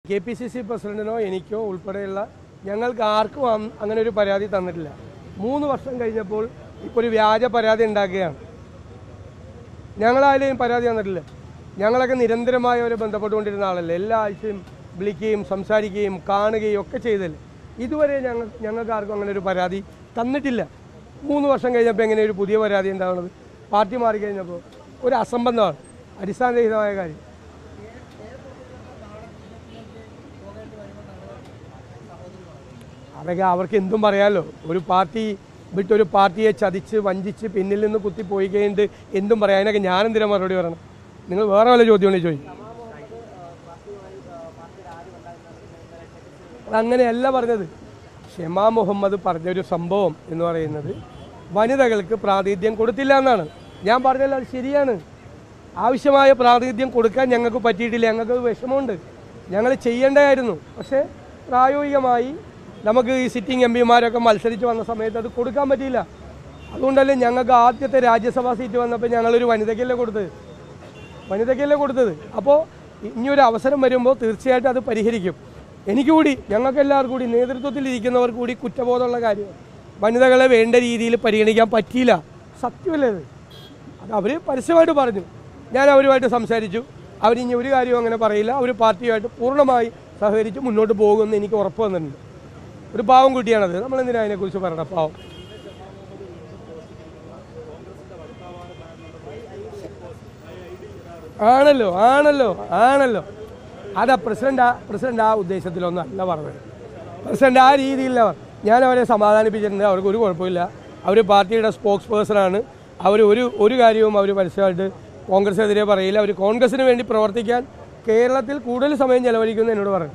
K P C C പ്രസിഡന്റിനോ എനിക്കോ ഉൾപ്പെടെയുള്ള ഞങ്ങൾക്ക് ആർക്കും അന്ന് അങ്ങനെ ഒരു പരാതി തന്നിട്ടില്ല മൂന്ന് വർഷം കഴിഞ്ഞപ്പോൾ ഇപ്പോൾ ഒരു വ്യാജ പരാതി ഉണ്ടാക്കുകയാണ് ഞങ്ങളായാലും പരാതി തന്നിട്ടില്ല ഞങ്ങളൊക്കെ നിരന്തരമായി അവരെ ബന്ധപ്പെട്ടുകൊണ്ടിരുന്ന ആളല്ലേ എല്ലാ ആഴ്ചയും വിളിക്കുകയും സംസാരിക്കുകയും കാണുകയും ഒക്കെ ചെയ്തല്ലേ ഇതുവരെ ഞങ്ങൾ ഞങ്ങൾക്ക് ആർക്കും അങ്ങനെ ഒരു പരാതി തന്നിട്ടില്ല മൂന്ന് വർഷം കഴിഞ്ഞപ്പോൾ എങ്ങനെ ഒരു പുതിയ പരാതി ഉണ്ടാവുന്നത് പാർട്ടി മാറിക്കഴിഞ്ഞപ്പോൾ ഒരു അസംബന്ധമാണ് അടിസ്ഥാനരഹിതമായ കാര്യം അതൊക്കെ അവർക്ക് എന്തും പറയാമല്ലോ ഒരു പാർട്ടി വിട്ടൊരു പാർട്ടിയെ ചതിച്ച് വഞ്ചിച്ച് പിന്നിൽ നിന്ന് കുത്തി പോയി കഴിഞ്ഞിട്ട് എന്തും പറയാം അതിനൊക്കെ ഞാനെന്തിനാ മറുപടി പറയണം നിങ്ങൾ വേറെ വല്ല ചോദ്യമുണ്ടെങ്കിൽ ചോദിക്കും അതങ്ങനെയല്ല പറഞ്ഞത് ഷെമാ മുഹമ്മദ് പറഞ്ഞൊരു സംഭവം എന്ന് പറയുന്നത് വനിതകൾക്ക് പ്രാതിനിധ്യം കൊടുത്തില്ല എന്നാണ് ഞാൻ പറഞ്ഞല്ലോ അത് ശരിയാണ് ആവശ്യമായ പ്രാതിനിധ്യം കൊടുക്കാൻ ഞങ്ങൾക്ക് പറ്റിയിട്ടില്ല ഞങ്ങൾക്ക് വിഷമമുണ്ട് ഞങ്ങൾ ചെയ്യേണ്ടതായിരുന്നു പക്ഷേ പ്രായോഗികമായി നമുക്ക് ഈ സിറ്റിംഗ് എം പിമാരൊക്കെ മത്സരിച്ച് വന്ന സമയത്ത് അത് കൊടുക്കാൻ പറ്റിയില്ല അതുകൊണ്ടല്ലേ ഞങ്ങൾക്ക് ആദ്യത്തെ രാജ്യസഭാ സീറ്റ് വന്നപ്പോൾ ഞങ്ങളൊരു വനിതയ്ക്കല്ലേ കൊടുത്തത് വനിതയ്ക്കല്ലേ കൊടുത്തത് അപ്പോൾ ഇനിയൊരു അവസരം വരുമ്പോൾ തീർച്ചയായിട്ടും അത് പരിഹരിക്കും എനിക്ക് കൂടി ഞങ്ങൾക്ക് എല്ലാവർക്കും കൂടി നേതൃത്വത്തിൽ ഇരിക്കുന്നവർ കൂടി കുറ്റബോധമുള്ള കാര്യമാണ് വനിതകളെ വേണ്ട രീതിയിൽ പരിഗണിക്കാൻ പറ്റിയില്ല സത്യമല്ലേ അത് അത് അവർ പരസ്യമായിട്ട് പറഞ്ഞു ഞാൻ അവരുമായിട്ട് സംസാരിച്ചു അവരിനി ഒരു കാര്യവും അങ്ങനെ പറയില്ല അവർ പാർട്ടിയുമായിട്ട് പൂർണ്ണമായി സഹകരിച്ച് മുന്നോട്ട് പോകുമെന്ന് എനിക്ക് ഉറപ്പ് വന്നിട്ടുണ്ട് ഒരു പാവം കുട്ടിയാണത് നമ്മളെന്തിനാ അതിനെക്കുറിച്ച് പറയണം പാവം ആണല്ലോ ആണല്ലോ ആണല്ലോ അതാ പ്രസിഡന്റ് ആ പ്രസിഡന്റ് ആ ഉദ്ദേശത്തിലൊന്നും അല്ല പറഞ്ഞത് പ്രസിഡന്റ് ആ രീതിയിലല്ല പറഞ്ഞത്. ഞാൻ അവരെ സമാധാനിപ്പിച്ചിട്ടുണ്ട് അവർക്ക് ഒരു കുഴപ്പമില്ല അവർ പാർട്ടിയുടെ സ്പോക്സ് പേഴ്സണാണ് അവർ ഒരു ഒരു കാര്യവും അവർ പരസ്യമായിട്ട് കോൺഗ്രസിനെതിരെ പറയില്ല അവർ കോൺഗ്രസിന് വേണ്ടി പ്രവർത്തിക്കാൻ കേരളത്തിൽ കൂടുതൽ സമയം ചെലവഴിക്കുമെന്ന് എന്നോട് പറഞ്ഞു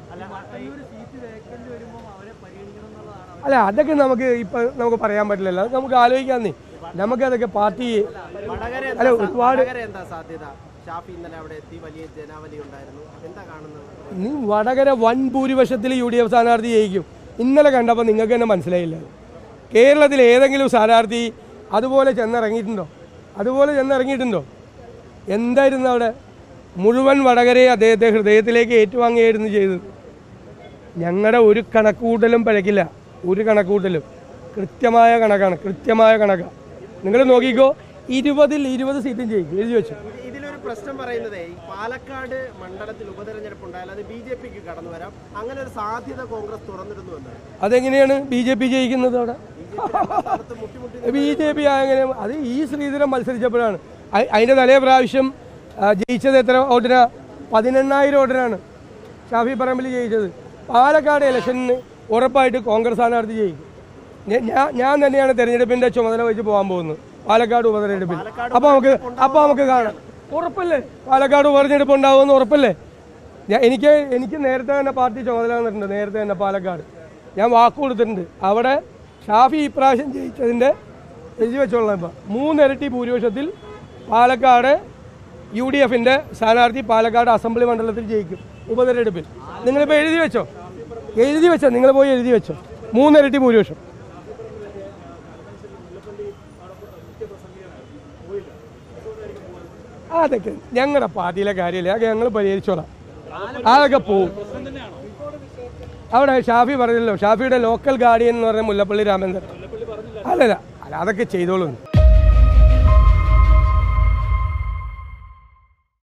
അല്ല അതൊക്കെ നമുക്ക് ഇപ്പം നമുക്ക് പറയാൻ പറ്റില്ലല്ലോ അത് നമുക്ക് ആലോചിക്കാന്നേ നമുക്കതൊക്കെ പാർട്ടി വടകര അല്ല എന്താ സാ- ഒരുപാട് വടകര എന്താ സാധ്യത ഷാഫി ഇന്നലെ അവിടെ എത്തി വലിയ ജനാവലി ഉണ്ടായിരുന്നു എന്താ കാണുന്നത് നീ വടകര വൻ ഭൂരിപക്ഷത്തിൽ യു ഡി എഫ് സ്ഥാനാർത്ഥി ജയിക്കും ഇന്നലെ കണ്ടപ്പോൾ നിങ്ങൾക്ക് തന്നെ മനസ്സിലായില്ല കേരളത്തിൽ ഏതെങ്കിലും സ്ഥാനാർത്ഥി അതുപോലെ ചെന്നിറങ്ങിയിട്ടുണ്ടോ അതുപോലെ ചെന്നിറങ്ങിയിട്ടുണ്ടോ എന്തായിരുന്നു അവിടെ മുഴുവൻ വടകരയെ അദ്ദേഹത്തെ ഹൃദയത്തിലേക്ക് ഏറ്റുവാങ്ങിയായിരുന്നു ചെയ്തത് ഞങ്ങളുടെ ഒരു കണക്കുകൂട്ടലും പഴക്കില്ല ഒരു കണക്കുകൂട്ടലും കൃത്യമായ കണക്കാണ് കൃത്യമായ കണക്കാണ് നിങ്ങൾ നോക്കിക്കോ ഇരുപതിൽ ഇരുപത് സീറ്റും ജയിക്കും എഴുതി വെച്ചു ഇത് ഇതിലൊരു പ്രശ്നം പറയുന്നത് ഈ പാലക്കാട് മണ്ഡലത്തിൽ ഉപതെരഞ്ഞെടുപ്പ് ഉണ്ടായാൽ അത് ബി ജെ പിക്ക് കടന്നു വരാം അങ്ങനെ ഒരു സാധ്യത കോൺഗ്രസ് തുറന്നിടുന്നു എന്നാണ് അതെങ്ങനെയാണ് ബി ജെ പി ജയിക്കുന്നത് അവിടെ സ്ഥാനത്ത് മുട്ടിമുട്ടി ബി ജെ പി അങ്ങനെ അത് ഈ ശ്രീധരൻ മത്സരിച്ചപ്പോഴാണ് അ- അതിന്റെ തലേ പ്രാവശ്യം ആ, ജയിച്ചത് എത്ര വോട്ടിനാ പതിനെണ്ണായിരം വോട്ടിനാണ് ഷാഫി പറമ്പിൽ ജയിച്ചത് പാലക്കാട് ഇലക്ഷനിന് ഉറപ്പായിട്ട് കോൺഗ്രസ് സ്ഥാനാർത്ഥി ജയിക്കും ഞ- ഞാൻ ഞാൻ തന്നെയാണ് തെരഞ്ഞെടുപ്പിന്റെ ചുമതല വെച്ച് പോകാൻ പോകുന്നത് പാലക്കാട് ഉപതെരഞ്ഞെടുപ്പിൽ അപ്പോൾ നമുക്ക് അപ്പോൾ നമുക്ക് കാണാം ഉറപ്പല്ലേ പാലക്കാട് ഉപതെരഞ്ഞെടുപ്പ് ഉണ്ടാവുമെന്ന് ഉറപ്പല്ലേ ഞാൻ എനിക്ക് എനിക്ക് നേരത്തെ തന്നെ പാർട്ടി ചുമതല തന്നിട്ടുണ്ട് നേരത്തെ തന്നെ പാലക്കാട് ഞാൻ വാക്ക് കൊടുത്തിട്ടുണ്ട് അവിടെ ഷാഫി ഇപ്രാവശ്യം ജയിച്ചതിൻ്റെ എഴുതി വെച്ചോളാം ഇപ്പം മൂന്നിരട്ടി ഭൂരിപക്ഷത്തിൽ പാലക്കാട് യു ഡി എഫിൻ്റെ സ്ഥാനാർത്ഥി പാലക്കാട് അസംബ്ലി മണ്ഡലത്തിൽ ജയിക്കും ഉപതെരഞ്ഞെടുപ്പിൽ നിങ്ങളിപ്പോൾ എഴുതി വെച്ചോ എഴുതി വെച്ചോ നിങ്ങൾ പോയി എഴുതി വെച്ചോ മൂന്നിരട്ടി ഭൂരിപക്ഷം അതൊക്കെ ഞങ്ങളുടെ പാർട്ടിയിലെ കാര്യമില്ല അതൊക്കെ ഞങ്ങൾ പരിഹരിച്ചോളാം അതൊക്കെ പോവും അവിടെ ഷാഫി പറഞ്ഞല്ലോ ഷാഫിയുടെ ലോക്കൽ ഗാർഡിയൻ എന്ന് പറഞ്ഞ മുല്ലപ്പള്ളി രാമേന്ദ്രൻ അല്ലല്ല അല്ല അതൊക്കെ ചെയ്തോളൂ